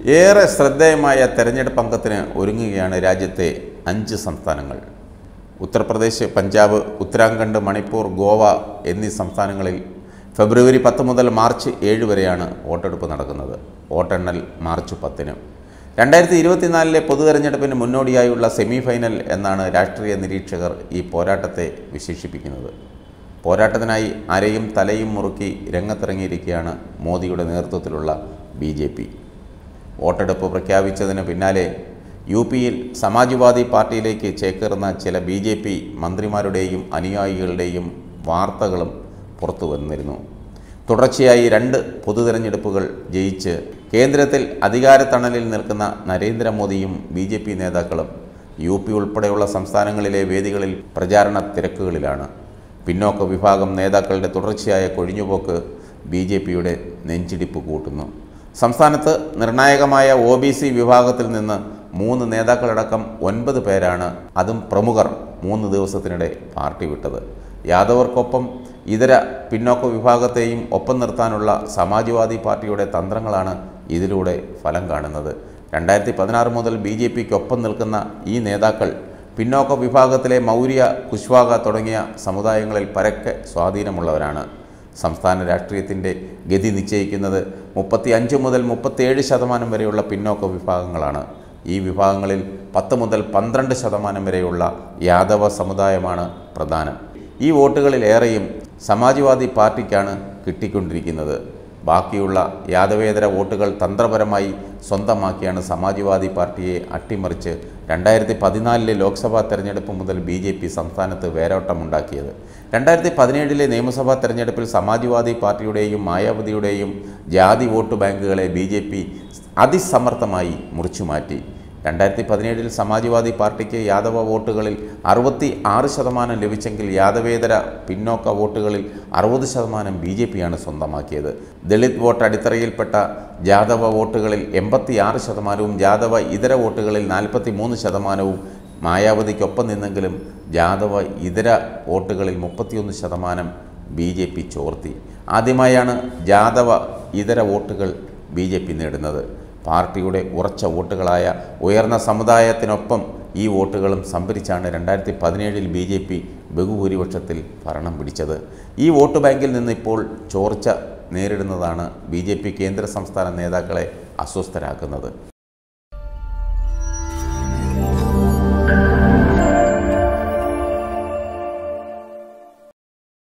ഏറെ ശ്രദ്ധേയമായ തെരഞ്ഞെടുപ്പ് അംഗത്തിന് ഒരുങ്ങുകയാണ് രാജ്യത്തെ അഞ്ച് സംസ്ഥാനങ്ങൾ ഉത്തർപ്രദേശ് പഞ്ചാബ് ഉത്തരാഖണ്ഡ് മണിപ്പൂർ ഗോവ എന്നീ സംസ്ഥാനങ്ങളിൽ ഫെബ്രുവരി പത്ത് മുതൽ മാർച്ച് ഏഴ് വരെയാണ് വോട്ടെടുപ്പ് നടക്കുന്നത് വോട്ടെണ്ണൽ മാർച്ച് പത്തിന് രണ്ടായിരത്തി ഇരുപത്തിനാലിലെ പൊതു തെരഞ്ഞെടുപ്പിന് മുന്നോടിയായുള്ള സെമി ഫൈനൽ എന്നാണ് രാഷ്ട്രീയ നിരീക്ഷകർ ഈ പോരാട്ടത്തെ വിശേഷിപ്പിക്കുന്നത് പോരാട്ടത്തിനായി അരയും തലയും മുറുക്കി രംഗത്തിറങ്ങിയിരിക്കുകയാണ് മോദിയുടെ നേതൃത്വത്തിലുള്ള ബി ജെ പി വോട്ടെടുപ്പ് പ്രഖ്യാപിച്ചതിന് പിന്നാലെ യു പിയിൽ സമാജ്വാദി പാർട്ടിയിലേക്ക് ചേക്കേറുന്ന ചില ബി ജെ പി മന്ത്രിമാരുടെയും അനുയായികളുടെയും വാർത്തകളും പുറത്തു വന്നിരുന്നു തുടർച്ചയായി രണ്ട് പൊതു തെരഞ്ഞെടുപ്പുകൾ ജയിച്ച് കേന്ദ്രത്തിൽ അധികാരത്തണലിൽ നിൽക്കുന്ന നരേന്ദ്രമോദിയും ബി ജെ പി നേതാക്കളും യു പി ഉൾപ്പെടെയുള്ള സംസ്ഥാനങ്ങളിലെ വേദികളിൽ പ്രചാരണ തിരക്കുകളിലാണ് പിന്നോക്ക വിഭാഗം നേതാക്കളുടെ തുടർച്ചയായ കൊഴിഞ്ഞുപോക്ക് ബി ജെ പിയുടെ നെഞ്ചിടിപ്പ് കൂട്ടുന്നു സംസ്ഥാനത്ത് നിർണായകമായ ഒ ബി സി വിഭാഗത്തിൽ നിന്ന് മൂന്ന് നേതാക്കളടക്കം ഒൻപത് പേരാണ് അതും പ്രമുഖർ മൂന്ന് ദിവസത്തിനിടെ പാർട്ടി വിട്ടത് യാദവർക്കൊപ്പം ഇതര പിന്നോക്ക വിഭാഗത്തെയും ഒപ്പം നിർത്താനുള്ള സമാജ്വാദി പാർട്ടിയുടെ തന്ത്രങ്ങളാണ് ഇതിലൂടെ ഫലം കാണുന്നത് രണ്ടായിരത്തി പതിനാറ് മുതൽ ബി ജെ പിക്കൊപ്പം നിൽക്കുന്ന ഈ നേതാക്കൾ പിന്നോക്ക വിഭാഗത്തിലെ മൗര്യ കുശ്വാക തുടങ്ങിയ സമുദായങ്ങളിൽ പരക്കെ സ്വാധീനമുള്ളവരാണ് സംസ്ഥാന രാഷ്ട്രീയത്തിൻ്റെ ഗതി നിശ്ചയിക്കുന്നത് മുപ്പത്തി അഞ്ച് മുതൽ മുപ്പത്തിയേഴ് ശതമാനം വരെയുള്ള പിന്നോക്ക വിഭാഗങ്ങളാണ് ഈ വിഭാഗങ്ങളിൽ പത്ത് മുതൽ പന്ത്രണ്ട് ശതമാനം വരെയുള്ള യാദവ സമുദായമാണ് പ്രധാനം ഈ വോട്ടുകളിലേറെയും സമാജ്വാദി പാർട്ടിക്കാണ് കിട്ടിക്കൊണ്ടിരിക്കുന്നത് ബാക്കിയുള്ള യാദവേതര വോട്ടുകൾ തന്ത്രപരമായി സ്വന്തമാക്കിയാണ് സമാജ്വാദി പാർട്ടിയെ അട്ടിമറിച്ച് രണ്ടായിരത്തി പതിനാലിലെ ലോക്സഭാ തെരഞ്ഞെടുപ്പ് മുതൽ ബി ജെ പി സംസ്ഥാനത്ത് വേരോട്ടമുണ്ടാക്കിയത് രണ്ടായിരത്തി പതിനേഴിലെ നിയമസഭാ തെരഞ്ഞെടുപ്പിൽ സമാജ്വാദി പാർട്ടിയുടെയും മായാവതിയുടെയും ജാതി വോട്ട് ബാങ്കുകളെ ബി ജെ പി അതിസമർത്ഥമായി മുറിച്ചുമാറ്റി രണ്ടായിരത്തി പതിനേഴിൽ സമാജ്വാദി പാർട്ടിക്ക് യാദവ വോട്ടുകളിൽ അറുപത്തി ആറ് ശതമാനം ലഭിച്ചെങ്കിൽ യാദവേതര പിന്നോക്ക വോട്ടുകളിൽ അറുപത് ശതമാനം ബി ജെ പിയാണ് സ്വന്തമാക്കിയത് ദളിത് വോട്ട് അടിത്തറയിൽപ്പെട്ട ജാദവ വോട്ടുകളിൽ എൺപത്തി ആറ് ശതമാനവും ജാദവ ഇതര വോട്ടുകളിൽ നാൽപ്പത്തി മൂന്ന് ശതമാനവും മായാവതിക്കൊപ്പം നിന്നെങ്കിലും ജാദവ ഇതര വോട്ടുകളിൽ മുപ്പത്തിയൊന്ന് ശതമാനം ബി ജെ പി ചോർത്തി ആദ്യമായാണ് ജാദവ ഇതര വോട്ടുകൾ ബി ജെ പി നേടുന്നത് പാർട്ടിയുടെ ഉറച്ച വോട്ടുകളായ ഉയർന്ന സമുദായത്തിനൊപ്പം ഈ വോട്ടുകളും സംഭരിച്ചാണ് രണ്ടായിരത്തി പതിനേഴിൽ ബി ജെ പി ബഹുഭൂരിപക്ഷത്തിൽ ഭരണം പിടിച്ചത് ഈ വോട്ട് ബാങ്കിൽ നിന്ന് ഇപ്പോൾ ചോർച്ച നേരിടുന്നതാണ് ബി ജെ പി കേന്ദ്ര സംസ്ഥാന നേതാക്കളെ അസ്വസ്ഥരാക്കുന്നത്